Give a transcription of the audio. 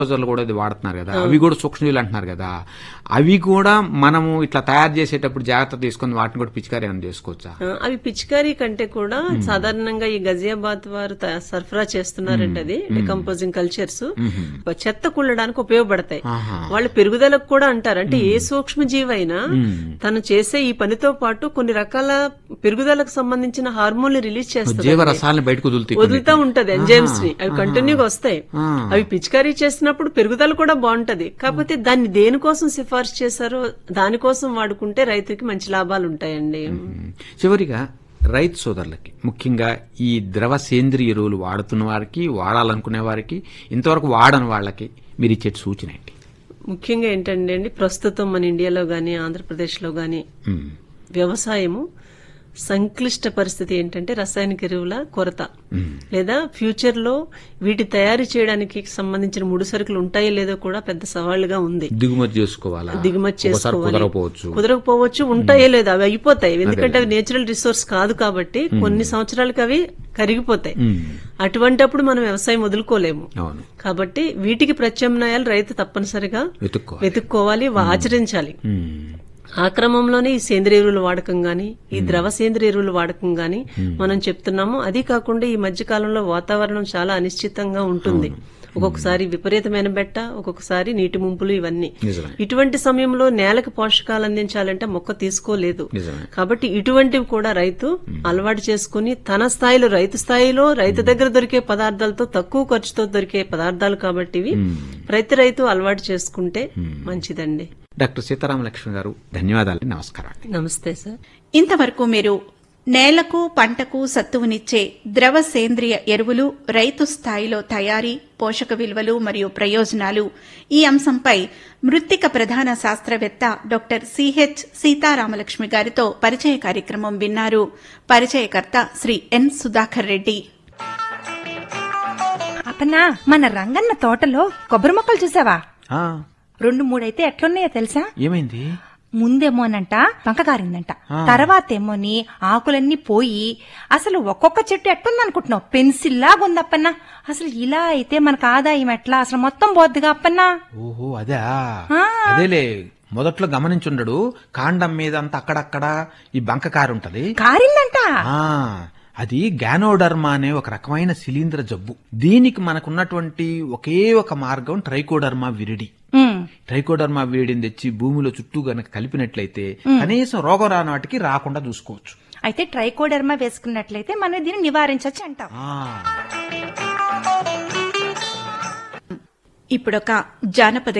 రోజుల్లో కూడా ఇది వాడుతున్నారు కదా అవి కూడా సూక్ష్మజీవులు అంటున్నారు కదా అవి కూడా మనము ఇట్లా తయారు చేసేటప్పుడు జాగ్రత్త తీసుకొని వాటిని కూడా పిచికారి ఏమైనా చేసుకోవచ్చా ఆ, అవి పిచికారీ కంటే కూడా సాధారణంగా ఈ గజియాబాద్ వారు త- సరఫరా చేస్తున్నారంటే అది డికంపోజింగ్ కల్చర్స్ చెత్త కుళ్ళడానికి ఉపయోగపడతాయి ఆహా. వాళ్ళ పెరుగుదలకు కూడా అంటారు అంటే ఏ సూక్ష్మ జీవైనా తను చేసే ఈ పనితో పాటు కొన్ని రకాల పెరుగుదలకు సంబంధించిన హార్మోన్ రిలీజ్ చేస్తుంది జీవరసాలను బయటకు వదులుతాయి వదులుతా ఉంటది ఎంజైమ్స్ ని అవి కంటిన్యూగా వస్తాయి ఆ. అవి పిచికారీ చేసినప్పుడు పెరుగుదల కూడా బాగుంటది కాకపోతే దాన్ని దేనికోసం సిఫార్సు చేశారో దానికోసం వాడుకుంటే రైతుకి మంచి లాభాలు ఉంటాయండి ఉమ్. చివరిగా రైతు సోదరులకి ముఖ్యంగా ఈ ద్రవ సేంద్రియ ఎరువులు వాడుతున్న వారికి వాడాలనుకునే వారికి ఇంతవరకు వాడని వాళ్ళకి మీరు ఇచ్చే సూచన ఏంటి ముఖ్యంగా ఏంటంటే అండి ప్రస్తుతం మన ఇండియాలో గాని ఆంధ్రప్రదేశ్ లో గాని ఉమ్. వ్యవసాయము సంక్లిష్ట పరిస్థితి ఏంటంటే రసాయనిక ఎరువుల కొరత లేదా ఫ్యూచర్ లో వీటి తయారు చేయడానికి సంబంధించిన ముడి సరుకులు ఉంటాయో లేదో కూడా పెద్ద సవాళ్లుగా ఉంది దిగుమతి చేసుకోవాలా దిగుమతి ఒకసారి చేసుకోవాలి కుదరకపోవచ్చు కుదరకపోవచ్చు ఉంటాయో లేదో అవి అయిపోతాయి ఎందుకంటే అవి నేచురల్ రిసోర్స్ కాదు కాబట్టి కొన్ని సంవత్సరాలకు అవి కరిగిపోతాయి ఉమ్. అటువంటప్పుడు మనం వ్యవసాయం వదులుకోలేము అవును కాబట్టి వీటికి ప్రత్యామ్నాయాలు రైతు తప్పనిసరిగా వెతుక్కోవాలి వెతుక్కోవాలి వా- ఆచరించాలి ఉమ్. ఆ క్రమంలోనే ఈ సేంద్రియ ఎరువుల వాడకం గాని ఈ ద్రవ సేంద్రియ ఎరువుల వాడకం గాని మనం చెప్తున్నాము అది కాకుండా ఈ మధ్య కాలంలో వాతావరణం చాలా అనిశ్చితంగా ఉంటుంది ఒక్కొక్కసారి విపరీతమైన బెట్ట ఒక్కొక్కసారి నీటి ముంపులు ఇవన్నీ నిజమే ఇటువంటి సమయంలో నేలకు పోషకాలు అందించాలంటే మొక్క తీసుకోలేదు నిజమే కాబట్టి ఇటువంటివి కూడా రైతు అలవాటు చేసుకుని తన స్థాయిలో రైతు స్థాయిలో రైతు దగ్గర దొరికే పదార్థాలతో తక్కువ ఖర్చుతో దొరికే పదార్థాలు కాబట్టి ఇవి ప్రతి రైతు అలవాటు చేసుకుంటే మంచిదండి డాక్టర్ సీతారామ లక్ష్మి గారు ధన్యవాదాలు నమస్కారం అండి నమస్తే సార్ ఇంతవరకు మీరు నేలకు పంటకు సత్తువునిచ్చే ద్రవ సేంద్రియ ఎరువులు రైతు స్థాయిలో తయారీ పోషక విలువలు మరియు ప్రయోజనాలు ఈ అంశంపై మృత్తిక ప్రధాన శాస్త్రవేత్త డాక్టర్ సిహెచ్ సీతారామలక్ష్మి గారితో పరిచయ కార్యక్రమం విన్నారు పరిచయకర్త శ్రీ ఎన్ సుధాకర్ రెడ్డి అప్పన్నా మన రంగన్న తోటలో కొబ్బరి మొక్కలు చూసావా ఆ, రెండు మూడైతే ఎట్లున్నాయో తెలుసా ఏమైంది ముందేమోనంట వంకగారిందంట తర్వాతేమోని ఆకులన్నీ పోయి అసలు ఒక్కొక్క చెట్టు ఎట్టుందనుకుంటున్నావు పెన్సిల్ లాగా ఉందప్పన్న అసలు ఇలా అయితే మనకు ఆదాయం ఎట్లా అసలు మొత్తం పోద్దిగా అప్పన్నా ఓహో అదా అదేలే మొదట్లో గమనించుండడు కాండం మీద అంత అక్కడక్కడ ఈ బంకకారు ఉంటది కారిందంట ఆ అది గ్యానోడర్మా అనే ఒక రకమైన శిలీంద్ర జబ్బు దీనికి మనకున్నటువంటి ఒకే ఒక మార్గం ట్రైకోడర్మా విరిడి ఉమ్, ట్రైకోడర్మా విరిడిని తెచ్చి భూమిలో చుట్టూ గనక కలిపినట్లయితే కనీసం రోగం రాని వాటికి రాకుండా చూసుకోవచ్చు అయితే ట్రైకోడర్మా వేసుకున్నట్లయితే మనం దీన్ని నివారించవచ్చు అంటాం ఆ ఇప్పుడొక జానపద